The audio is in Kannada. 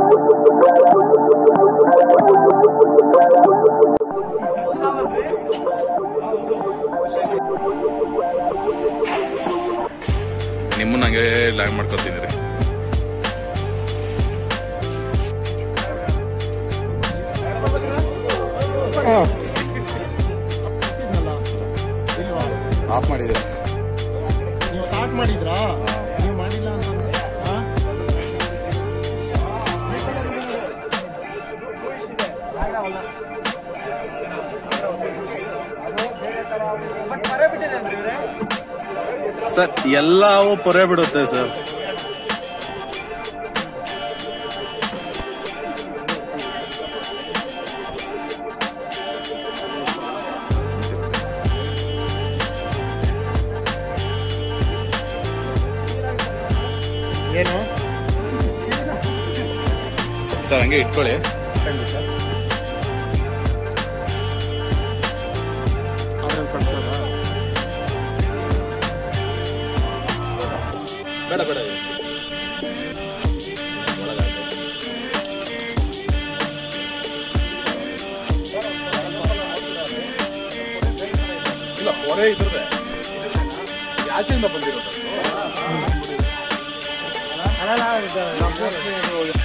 ನಿಮ್ಮನ್ನ ಹಂಗೆ ಲ್ಯಾಂಡ್ ಮಾಡ್ಕೊತಿದ್ರಿ ಆಫ್ ಮಾಡಿದ್ದೀರಾ ನೀವು ಸ್ಟಾರ್ಟ್ ಮಾಡಿದ್ರಾ ನೀವು ಮಾಡಿಲ್ಲ ಅಂತಂದ್ರೆ ಹಾ? ಸರ್ ಎಲ್ಲವೂ ಪೊರೆ ಬಿಡುತ್ತೆ ಸರ್ ಏನು ಸರ್ ಹಂಗೆ ಇಟ್ಕೊಳ್ಳಿ ಖಂಡಿತ ಅದ್ರಲ್ಲಿ ಕಳ್ಸೋದಾ ಬೇಡ ಬೇಡ ಇಲ್ಲ ಪೊರೆ ಇದ್ರೆ ಆಚೆಯಿಂದ ಬಂದಿರೋದು ಅಲ್ಲ ಇದು ನಮ್ಮ